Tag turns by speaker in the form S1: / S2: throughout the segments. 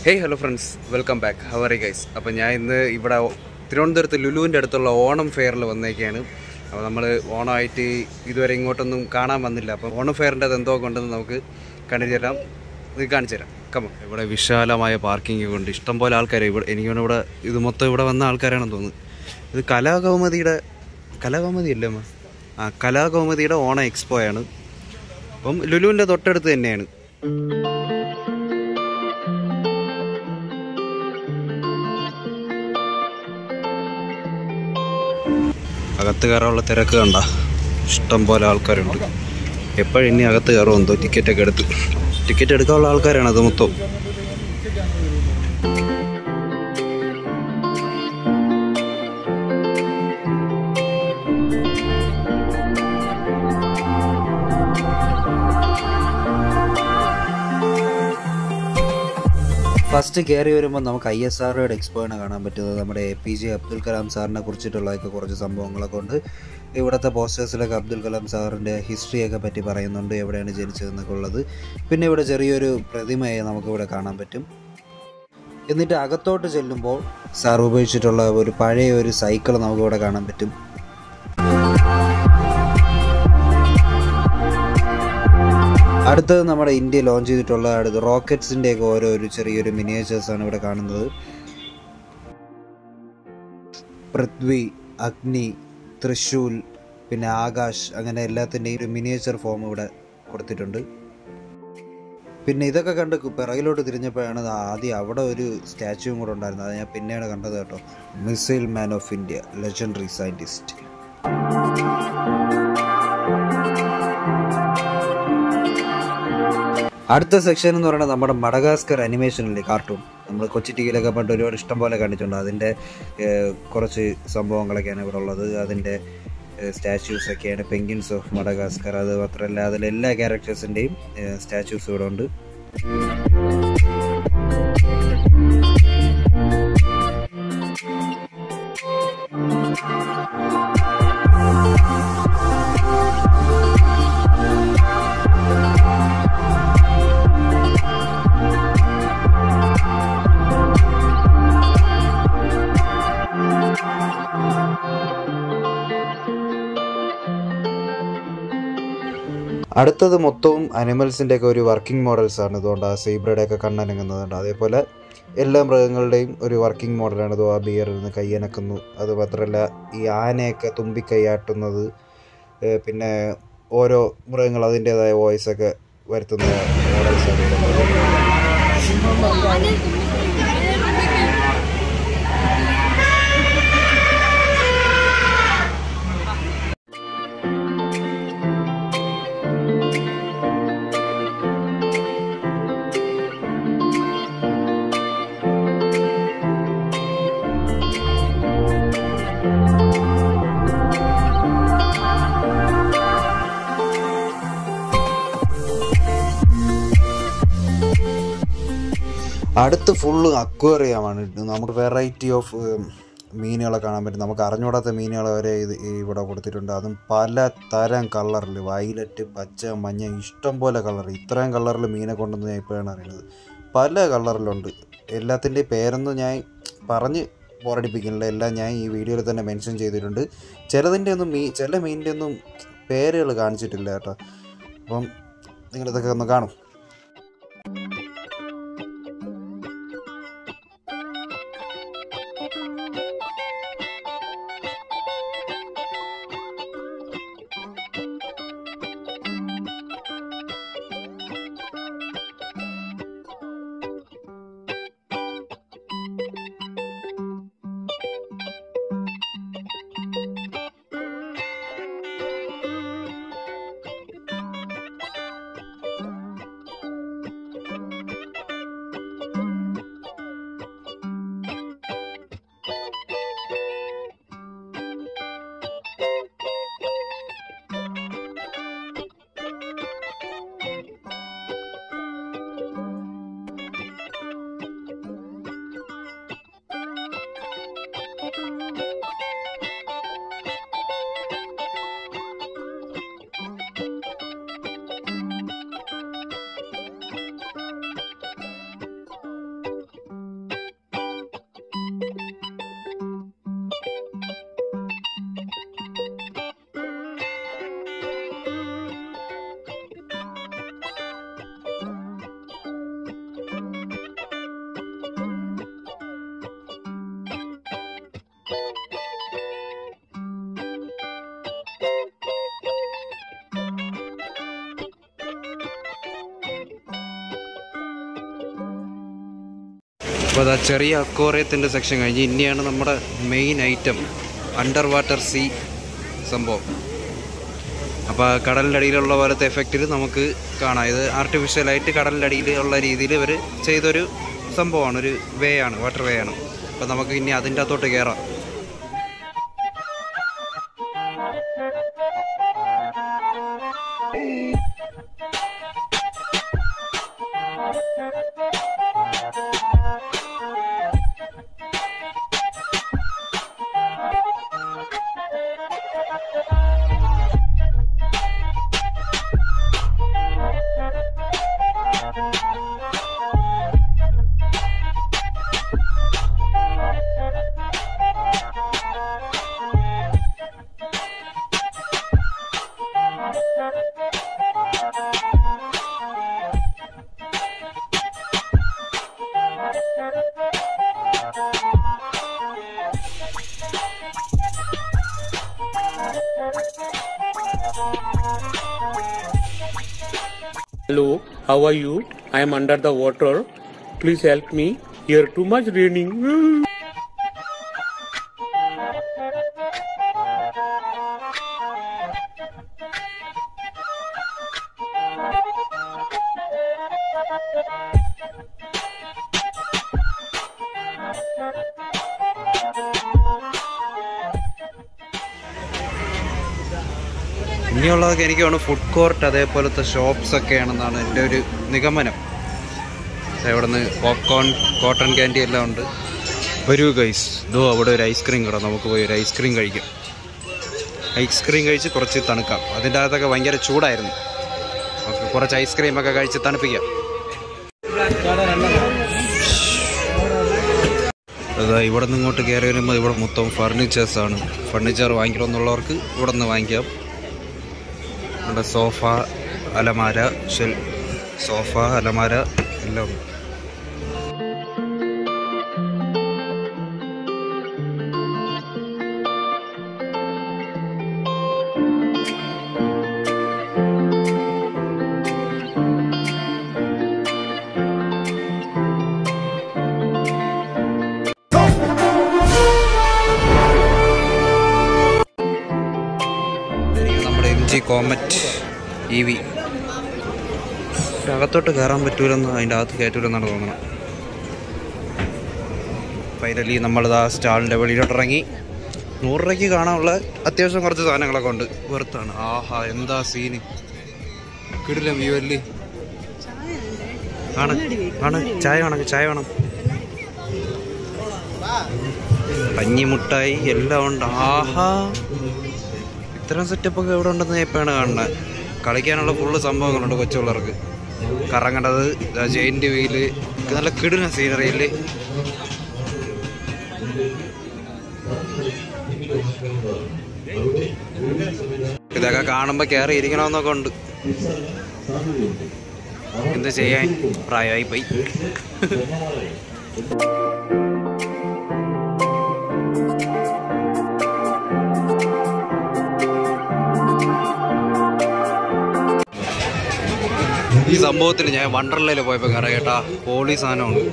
S1: Hey hello friends welcome back how are you guys അപ്പോൾ ഞാൻ ഇന്ന് ഇവിടെ തിരുവനന്തപുരത്ത് ലുലുവിൻ്റെ അടുത്തുള്ള ഓണം ഫെയറിൽ വന്നേക്കാണ് അപ്പോൾ നമ്മൾ ഓണമായിട്ട് ഇതുവരെ ഇങ്ങോട്ടൊന്നും കാണാൻ വന്നില്ല അപ്പോൾ ഓണം ഫെയറിൻ്റെ അത് എന്തോ കൊണ്ടെന്ന് നമുക്ക് കണ്ടു തരാം ഇത് കാണിച്ചു തരാം കമ ഇവിടെ വിശാലമായ പാർക്കിംഗ് കൊണ്ട് ഇഷ്ടംപോലെ ആൾക്കാർ ഇവിടെ എനിക്ക് ഇവിടെ ഇത് മൊത്തം ഇവിടെ വന്ന ആൾക്കാരാണെന്ന് തോന്നുന്നു ഇത് കലാകൗമുദിയുടെ കലാകൗമുദി അല്ലേ അമ്മ ആ കലാകൗമുദിയുടെ ഓണം എക്സ്പോ ആണ് അപ്പം ലുലുവിൻ്റെ തൊട്ടടുത്ത് തന്നെയാണ് അകത്ത് കയറാനുള്ള തിരക്ക് കണ്ട ഇഷ്ടം പോലെ ആൾക്കാരുണ്ട് എപ്പോഴും ഇനി അകത്ത് കയറുമോ എന്തോ ടിക്കറ്റൊക്കെ എടുത്ത് ടിക്കറ്റ് എടുക്കാനുള്ള ആൾക്കാരാണ് അത് മൊത്തം ഫസ്റ്റ് കയറി വരുമ്പോൾ നമുക്ക് ഐ എസ് ആർഒയുടെ എക്സ്പോയാണ് കാണാൻ പറ്റുന്നത് നമ്മുടെ A P J Abdul Kalam സാറിനെ കുറിച്ചിട്ടുള്ളതൊക്കെ കുറച്ച് സംഭവങ്ങളൊക്കെ ഉണ്ട് ഇവിടുത്തെ പോസ്റ്റേഴ്സിലൊക്കെ അബ്ദുൽ കലാം സാറിൻ്റെ ഹിസ്റ്ററിയൊക്കെ പറ്റി പറയുന്നുണ്ട് എവിടെയാണ് ജനിച്ചതെന്നൊക്കെ ഉള്ളത് പിന്നെ ഇവിടെ ചെറിയൊരു പ്രതിമയെ നമുക്കിവിടെ കാണാൻ പറ്റും എന്നിട്ട് അകത്തോട്ട് ചെല്ലുമ്പോൾ സാർ ഉപയോഗിച്ചിട്ടുള്ള ഒരു പഴയ ഒരു സൈക്കിൾ നമുക്കിവിടെ കാണാൻ പറ്റും അടുത്തത് നമ്മുടെ ഇന്ത്യ ലോഞ്ച് ചെയ്തിട്ടുള്ള അടുത്ത് റോക്കറ്റ്സിൻ്റെ ഒക്കെ ഓരോ ഒരു ചെറിയൊരു മിനിയേച്ചേഴ്സ് ആണ് ഇവിടെ കാണുന്നത് പൃഥ്വി അഗ്നി തൃശൂൽ പിന്നെ ആകാശ് അങ്ങനെ എല്ലാത്തിൻ്റെയും ഒരു മിനിയേച്ചർ ഫോം ഇവിടെ കൊടുത്തിട്ടുണ്ട് പിന്നെ ഇതൊക്കെ കണ്ട് പിറകിലോട്ട് തിരിഞ്ഞപ്പോഴാണ് ദാ ആദ്യം അവിടെ ഒരു സ്റ്റാച്യൂവും കൂടെ ഉണ്ടായിരുന്നത് അത് ഞാൻ പിന്നെയാണ് കണ്ടത് കേട്ടോ missile man of India legendary scientist അടുത്ത സെക്ഷൻ എന്ന് പറയുന്നത് നമ്മുടെ മഡഗാസ്കർ അനിമേഷനിലെ കാർട്ടൂൺ നമ്മൾ കൊച്ചി ടി വിയിലൊക്കെ പണ്ട് ഒരുപാട് ഇഷ്ടം പോലെ കണ്ടിട്ടുണ്ട് അതിൻ്റെ ഏഹ്, കുറച്ച് സംഭവങ്ങളൊക്കെയാണ് ഇവിടെ ഉള്ളത് അതിൻ്റെ സ്റ്റാച്യൂസ് ഒക്കെയാണ് പെങ്കിൻസ് ഓഫ് മഡഗാസ്കർ അത് മാത്രമല്ല അതിലെ എല്ലാ ക്യാരക്ടേഴ്സിൻ്റെയും സ്റ്റാച്യൂസ് ഇവിടെ ഉണ്ട് അടുത്തത് മൊത്തവും അനിമൽസിൻ്റെ ഒക്കെ ഒരു വർക്കിംഗ് മോഡൽസ് ആണ് ഇതുകൊണ്ട് ആ സീബ്രയുടെ ഒക്കെ കണ്ണനങ്ങുന്നതുണ്ട് അതേപോലെ എല്ലാ മൃഗങ്ങളുടെയും ഒരു വർക്കിംഗ് മോഡലാണ് ഇത് ആ ബിയറിൽ നിന്ന് കയ്യനക്കുന്നു അത് മാത്രമല്ല ഈ ആനയൊക്കെ തുമ്പിക്കൈയാട്ടുന്നത് ഏഹ് പിന്നെ ഓരോ മൃഗങ്ങൾ അതിൻ്റെതായ വോയിസ് ഒക്കെ വരുത്തുന്ന മോഡൽസ് ആണ് ഇവിടെ. അടുത്ത് ഫുള്ള് അക്വേറിയമാണ് നമുക്ക് വെറൈറ്റി ഓഫ് മീനുകളെ കാണാൻ പറ്റും നമുക്ക് അറിഞ്ഞുകൂടാത്ത മീനുകൾ വരെ ഇത് ഇവിടെ കൊടുത്തിട്ടുണ്ട് അതും പല തരം കളറിൽ വയലറ്റ് പച്ച മഞ്ഞ ഇഷ്ടം പോലെ കളർ ഇത്രയും കളറിൽ മീനെ കൊണ്ടെന്ന് ഞാൻ ഇപ്പോഴാണ് അറിയുന്നത് പല കളറിലുണ്ട് എല്ലാത്തിൻ്റെയും പേരൊന്നും ഞാൻ പറഞ്ഞ് ബോറടിപ്പിക്കുന്നില്ല എല്ലാം ഞാൻ ഈ വീഡിയോയിൽ തന്നെ മെൻഷൻ ചെയ്തിട്ടുണ്ട് ചിലതിൻ്റെ ഒന്നും മീ ചില മീനിൻ്റെ ഒന്നും പേരുകൾ കാണിച്ചിട്ടില്ല കേട്ടോ അപ്പം നിങ്ങളിതൊക്കെ ഒന്ന് കാണും അപ്പോൾ അതാ ചെറിയ അക്വോറിയത്തിൻ്റെ സെക്ഷൻ കഴിഞ്ഞ് ഇനിയാണ് നമ്മുടെ main item under water sea സംഭവം അപ്പോൾ കടലിൻ്റെ അടിയിലുള്ള പോലത്തെ എഫക്റ്റിൽ നമുക്ക് കാണാം ഇത് ആർട്ടിഫിഷ്യലായിട്ട് കടലിൻ്റെ അടിയിൽ ഉള്ള രീതിയിൽ ഇവർ ചെയ്തൊരു സംഭവമാണ് ഒരു വേ ആണ് വാട്ടർ വേ ആണ് അപ്പോൾ നമുക്ക് ഇനി അതിൻ്റെ അകത്തോട്ട് കയറാം
S2: Hello, how are you? I am under the water. Please help me. Here too much raining.
S1: ഇനിയുള്ളതൊക്കെ എനിക്ക് തോന്നുന്നു ഫുഡ് കോർട്ട് അതേപോലത്തെ ഷോപ്സ് ഒക്കെയാണെന്നാണ് എൻ്റെ ഒരു നിഗമനം ഇവിടെ നിന്ന് പോപ്കോൺ കോട്ടൺ ക്യാൻഡി എല്ലാം ഉണ്ട് വരൂ ഗൈസ് ഇതോ അവിടെ ഒരു ഐസ്ക്രീം കട നമുക്ക് പോയി ഒരു ഐസ്ക്രീം കഴിക്കാം ഐസ്ക്രീം കഴിച്ച് കുറച്ച് തണുക്കാം അതിൻ്റെ അകത്തൊക്കെ ഭയങ്കര ചൂടായിരുന്നു ഓക്കെ കുറച്ച് ഐസ്ക്രീം ഒക്കെ കഴിച്ച് തണുപ്പിക്കാം അതാ ഇവിടെ നിന്ന് ഇങ്ങോട്ട് കയറി വരുമ്പോൾ ഇവിടെ മൊത്തം ഫർണിച്ചേഴ്സാണ് ഫർണിച്ചർ വാങ്ങിക്കണമെന്നുള്ളവർക്ക് ഇവിടെ നിന്ന് വാങ്ങിക്കാം ഇവിടെ സോഫ അലമാര ഷെൽ സോഫ അലമാര എല്ലാം ഉണ്ട് നമ്മുടെ M G Comet E V അകത്തോട്ട് കയറാൻ പറ്റൂലെന്ന് അതിൻ്റെ അകത്ത് കയറ്റൂലെന്നാണ് തോന്നുന്നത് ഫൈനലി നമ്മളിത് ആ സ്റ്റാളിൻ്റെ വെളിയിലോട്ട് ഇറങ്ങി നൂറ് രൂപയ്ക്ക് കാണാനുള്ള അത്യാവശ്യം കുറച്ച് സാധനങ്ങളൊക്കെ ഉണ്ട് വെറുത്താണ് ആഹാ എന്താ സീന് കിടില്ല വ്യൂ അല്ലേ ആണ് ആണ് ചായ വേണം ചായ വേണം പഞ്ഞിമുട്ടായി എല്ലാം ഉണ്ട് ആഹാ ഇത്തരം സെറ്റപ്പ് ഒക്കെ എവിടെ ഉണ്ടെന്ന് ഞാൻ ഇപ്പോഴാണ് കാണുന്നത് കളിക്കാനുള്ള ഫുള്ള് സംഭവങ്ങളുണ്ട് കൊച്ചുപിള്ളേർക്ക് കറങ്ങേണ്ടത് ജയിന്റ് വീല് നല്ല കിടുന്ന സീനറിയില് ഇതൊക്കെ കാണുമ്പോൾ കയറി ഇരിക്കണമെന്നൊക്കെ ഉണ്ട് എന്ത് ചെയ്യാൻ പ്രായമായി പോയി ഈ സംഭവത്തിൽ ഞാൻ വണ്ടർലയിൽ പോയപ്പോൾ കയറാം കേട്ടാ പോളി സാധനമാണ്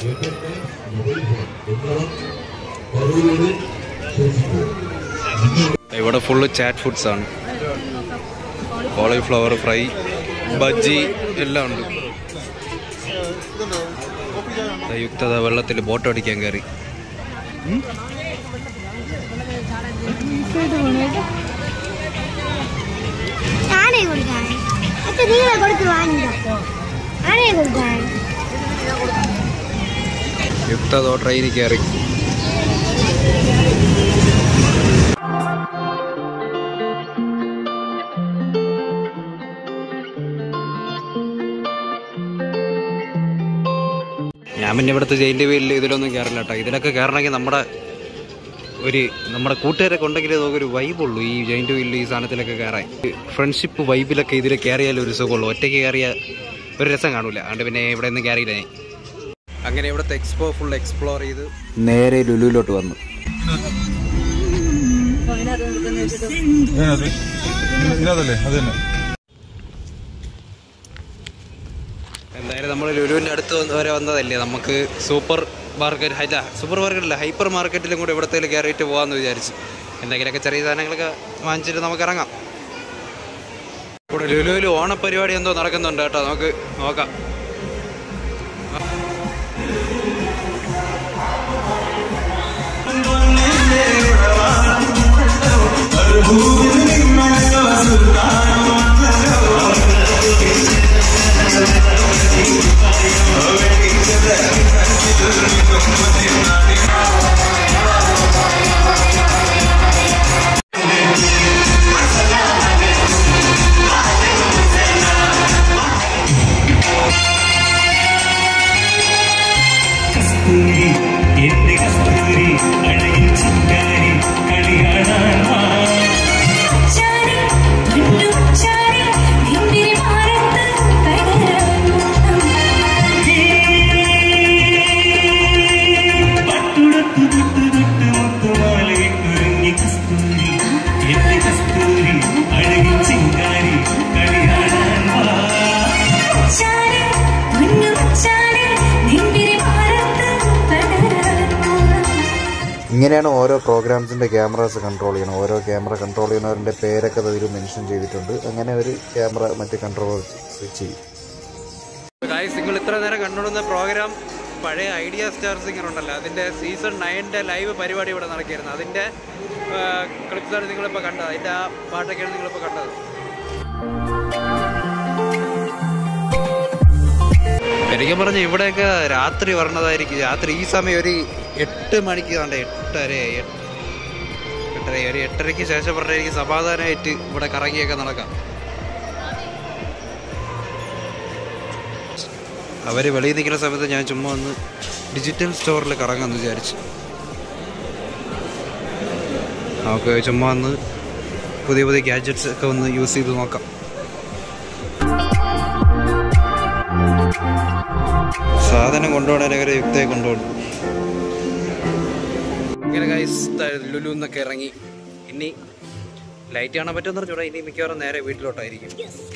S1: ഇവിടെ ഫുള്ള് ചാറ്റ് ഫുഡ്സ് ആണ് കോളിഫ്ലവർ ഫ്രൈ ബജ്ജി എല്ലാം ഉണ്ട് ദാ യുക്തത വെള്ളത്തിൽ ബോട്ട് അടിക്കാൻ കയറി
S3: ഞാനേ കൊടുക്കാൻ അച്ഛൻ നിങ്ങളെ കൊടുത്ത് വാങ്ങിക്കോ ഞാനേ കൊടുക്കാൻ
S1: യുക്തതോ ട്രെയിനിൽ കയറി ഞാൻ പിന്നെ ഇവിടുത്തെ ജയിലിൻ്റെ പേരിൽ ഇതിലൊന്നും കയറില്ല കേട്ടോ ഇതിലൊക്കെ കയറണമെങ്കിൽ നമ്മുടെ ഒരു നമ്മുടെ കൂട്ടുകാരൊക്കെ ഉണ്ടെങ്കിലേ നമുക്കൊരു വൈബുള്ളൂ ഈ ജയിൻ്റ് വീലിൽ ഈ സാധനത്തിലൊക്കെ കയറാൻ ഫ്രണ്ട്ഷിപ്പ് വൈബിലൊക്കെ ഇതിൽ കയറിയാലും ഒരു സുഖമുള്ളൂ ഒറ്റയ്ക്ക് കയറിയ ഒരു രസം കാണൂല അതുകൊണ്ട് പിന്നെ ഇവിടെ ഒന്നും കയറിയില്ല ഞാൻ അങ്ങനെ ഇവിടുത്തെ എക്സ്പോ ഫുൾ എക്സ്പ്ലോർ ചെയ്ത് നേരെ ലുലുവിലോട്ട് വന്നു
S4: ഇതിനകത്തല്ലേ അത് തന്നെ
S1: എന്തായാലും നമ്മൾ ലുലുവിൻ്റെ അടുത്ത് വന്ന് വരെ വന്നതല്ലേ നമുക്ക് സൂപ്പർ മാർക്കറ്റ് അല്ല സൂപ്പർ മാർക്കറ്റില്ല ഹൈപ്പർ മാർക്കറ്റിലും കൂടെ ഇവിടത്തേൽ കയറിയിട്ട് പോകാമെന്ന് വിചാരിച്ചു എന്തെങ്കിലുമൊക്കെ ചെറിയ സാധനങ്ങളൊക്കെ വാങ്ങിച്ചിട്ട് നമുക്ക് ഇറങ്ങാം ഇവിടെ ലുലുവിൽ ഓണപ്പരിപാടി എന്തോ നടക്കുന്നുണ്ട് കേട്ടോ നമുക്ക് നോക്കാം
S5: കസ്തൂരി എന്റെ കസ്തൂരി അഴകിൻ ചിങ്കാരി കളിയാടാൻ വാ
S6: ചാരി മിന്നും ചാരി നിന്നിരി മാറത്ത് കടലമുട്ടം
S5: പട്ടുടത്തു തൊട്ടു തൊട്ടു മുത്തുമാലയിട്ടുരുങ്ങി കസ്തൂരി എന്റെ കസ്തൂരി അഴകിൻ ചിങ്കാരി കളിയാടാൻ വാ
S6: ചാരി മിന്നും ചാരി നിന്നിരി മാറത്ത് കടലമുട്ടം
S1: ഇങ്ങനെയാണ് ഓരോ പ്രോഗ്രാംസിൻ്റെ ക്യാമറാസ് കൺട്രോൾ ചെയ്യണം ഓരോ ക്യാമറ കൺട്രോൾ ചെയ്യുന്നവരുടെ പേരൊക്കെ അതിൽ മെൻഷൻ ചെയ്തിട്ടുണ്ട് അങ്ങനെ ഒരു ക്യാമറ മറ്റ് കൺട്രോൾ സ്വിച്ച് ചെയ്യും ഗായ്സ് നിങ്ങൾ ഇത്ര നേരം കണ്ടുകൊടുന്ന പ്രോഗ്രാം പഴയ ഐഡിയ സ്റ്റാർ സിംഗർ ഉണ്ടല്ലോ അതിൻ്റെ സീസൺ നയൻ്റെ ലൈവ് പരിപാടി ഇവിടെ നടക്കിയിരുന്നു അതിൻ്റെ ക്ലിപ്സാണ് നിങ്ങളിപ്പോൾ കണ്ടത് അതിൻ്റെ ആ പാട്ടൊക്കെയാണ് നിങ്ങളിപ്പോൾ കണ്ടത് ശരിക്കും പറഞ്ഞ ഇവിടെയൊക്കെ രാത്രി വരണതായിരിക്കും രാത്രി ഈ സമയം ഒരു എട്ട് മണിക്ക് വേണ്ട എട്ടര എട്ട് എട്ടര ഒരു എട്ടരയ്ക്ക് ശേഷം പറഞ്ഞ എനിക്ക് സമാധാനമായിട്ട് ഇവിടെ കറങ്ങിയൊക്കെ നടക്കാം അവർ വെളിയിൽ നിൽക്കുന്ന സമയത്ത് ഞാൻ ചുമ്മാ ഒന്ന് ഡിജിറ്റൽ സ്റ്റോറിൽ കറങ്ങാമെന്ന് വിചാരിച്ചു നമുക്ക് ചുമ്മാ ഒന്ന് പുതിയ പുതിയ ഗാഡ്ജറ്റ്സ് ഒക്കെ ഒന്ന് യൂസ് ചെയ്ത് നോക്കാം സാധനം കൊണ്ടുപോകണവരെ യുക്തയെ കൊണ്ടുപോകണം ഇങ്ങനെ ഗൈസ് ലുലു എന്നൊക്കെ ഇറങ്ങി ഇനി ലൈറ്റ് കാണാൻ പറ്റുമെന്ന് പറഞ്ഞൂടാ ഇനി മിക്കവാറും നേരെ വീട്ടിലോട്ടായിരിക്കും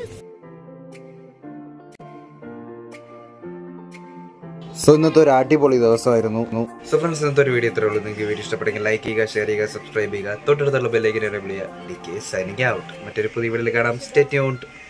S1: സോ ഇന്നത്തെ ഒരു അടിപൊളി ദിവസമായിരുന്നു സോ ഫ്രണ്ട്സ് ഇന്നത്തെ ഒരു വീഡിയോ ഇത്രേ ഉള്ളൂ നിങ്ങൾക്ക് വീഡിയോ ഇഷ്ടപ്പെട്ടെങ്കിൽ ലൈക്ക് ചെയ്യുക ഷെയർ ചെയ്യുക സബ്സ്ക്രൈബ് ചെയ്യുക തൊട്ടടുത്തുള്ള ബെല്ലേക്ക് എനേബിൾ ചെയ്യുക ഡി കെ സൈനിങ് ഔട്ട് മറ്റൊരു പുതിയ വീഡിയോയിൽ കാണാം സ്റ്റേ ട്യൂൺഡ്